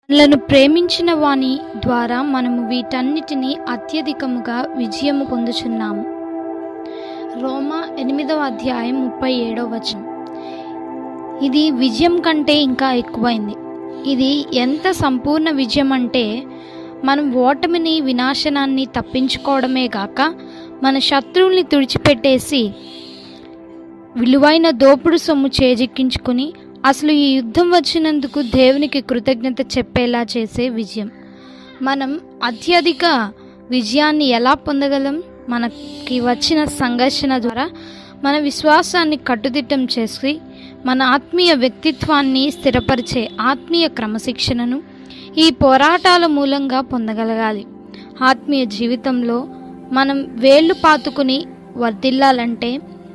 మనలను ప్రేమించిన వాని ద్వారా మనము వీటన్నిటిని అత్యధికముగా విజయము పొందుచున్నాము రోమా ఎనిమిదవ అధ్యాయం ముప్పై ఏడవ వచనం ఇది విజయం కంటే ఇంకా ఎక్కువైంది ఇది ఎంత సంపూర్ణ విజయం అంటే మనం ఓటమిని వినాశనాన్ని తప్పించుకోవడమే గాక మన శత్రువుల్ని తుడిచిపెట్టేసి విలువైన దోపుడు సొమ్ము చేజిక్కించుకుని అసలు ఈ యుద్ధం వచ్చినందుకు దేవునికి కృతజ్ఞత చెప్పేలా చేసే విజయం మనం అత్యధిక విజయాన్ని ఎలా పొందగలం మనకి వచ్చిన సంఘర్షణ ద్వారా మన విశ్వాసాన్ని కట్టుదిట్టం చేసి మన ఆత్మీయ వ్యక్తిత్వాన్ని స్థిరపరిచే ఆత్మీయ క్రమశిక్షణను ఈ పోరాటాల మూలంగా పొందగలగాలి ఆత్మీయ జీవితంలో మనం వేళ్ళు పాతుకుని వర్ధిల్లాలంటే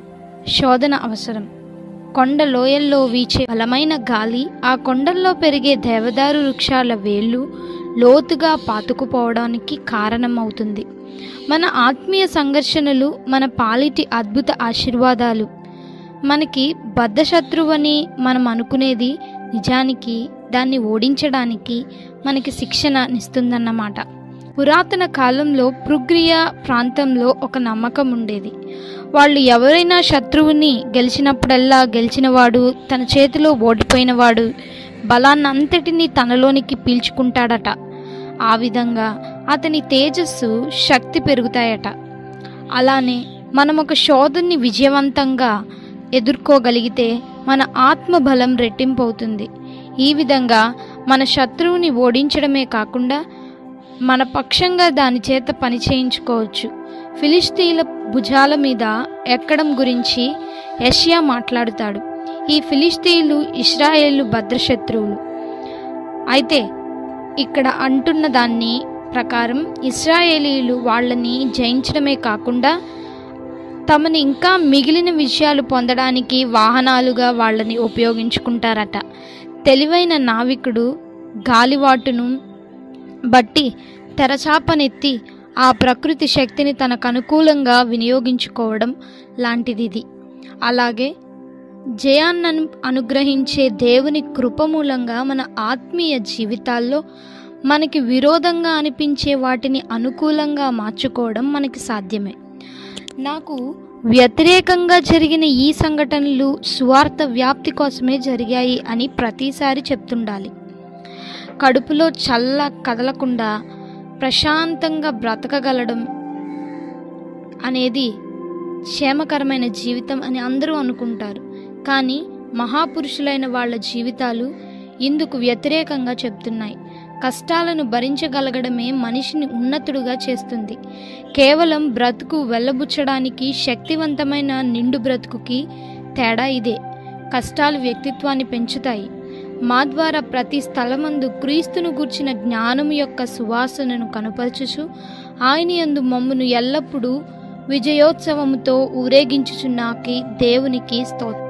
శోధన అవసరం కొండ లోయల్లో వీచే బలమైన గాలి ఆ కొండల్లో పెరిగే దేవదారు వృక్షాల వేళ్ళు లోతుగా పాతుకుపోవడానికి కారణమవుతుంది మన ఆత్మీయ సంఘర్షణలు మన పాలిటి అద్భుత ఆశీర్వాదాలు మనకి బద్ధశత్రువని మనం అనుకునేది నిజానికి దాన్ని ఓడించడానికి మనకి శిక్షణనిస్తుందన్నమాట పురాతన కాలంలో పృగ్రియ ప్రాంతంలో ఒక నమ్మకం ఉండేది వాళ్ళు ఎవరైనా శత్రువుని గెలిచినప్పుడల్లా గెలిచినవాడు తన చేతిలో ఓడిపోయినవాడు బలాన్నంతటినీ తనలోనికి పీల్చుకుంటాడట ఆ విధంగా అతని తేజస్సు శక్తి పెరుగుతాయట అలానే మనం ఒక శోధన్ని విజయవంతంగా ఎదుర్కోగలిగితే మన ఆత్మ బలం రెట్టింపు అవుతుంది ఈ విధంగా మన శత్రువుని ఓడించడమే కాకుండా మన పక్షంగా దాని చేత పని చేయించుకోవచ్చు ఫిలిస్తీన్ల భుజాల మీద ఎక్కడం గురించి యష్యా మాట్లాడుతాడు ఈ ఫిలిస్తీన్లు ఇస్రాయేళ్లు భద్రశత్రువులు అయితే ఇక్కడ అంటున్న దాన్ని ప్రకారం ఇస్రాయేలీలు వాళ్ళని జయించడమే కాకుండా తమని ఇంకా మిగిలిన విషయాలు పొందడానికి వాహనాలుగా వాళ్ళని ఉపయోగించుకుంటారట తెలివైన నావికుడు గాలివాటును బట్టి తెరచాపనెత్తి ఆ ప్రకృతి శక్తిని తనకు అనుకూలంగా వినియోగించుకోవడం లాంటిది ఇది అలాగే జయాన్నను అనుగ్రహించే దేవుని కృప మూలంగా మన ఆత్మీయ జీవితాల్లో మనకి విరోధంగా అనిపించే వాటిని అనుకూలంగా మార్చుకోవడం మనకి సాధ్యమే నాకు వ్యతిరేకంగా జరిగిన ఈ సంఘటనలు సువార్త వ్యాప్తి కోసమే జరిగాయి అని ప్రతిసారి చెప్తుండాలి కడుపులో చల్ల కదలకుండా ప్రశాంతంగా బ్రతకగలడం అనేది క్షేమకరమైన జీవితం అని అందరూ అనుకుంటారు కానీ మహాపురుషులైన వాళ్ళ జీవితాలు ఇందుకు వ్యతిరేకంగా చెప్తున్నాయి కష్టాలను భరించగలగడమే మనిషిని ఉన్నతుడుగా చేస్తుంది కేవలం బ్రతుకు వెళ్ళబుచ్చడానికి శక్తివంతమైన నిండు బ్రతుకుకి తేడా ఇదే కష్టాలు వ్యక్తిత్వాన్ని పెంచుతాయి మా ద్వారా ప్రతి స్థలమందు క్రీస్తును గూర్చిన జ్ఞానం యొక్క సువాసనను కనపరచుచు ఆయన యందు మమ్మును ఎల్లప్పుడూ విజయోత్సవముతో ఊరేగించుచున్నాకి దేవునికి స్తోత్రం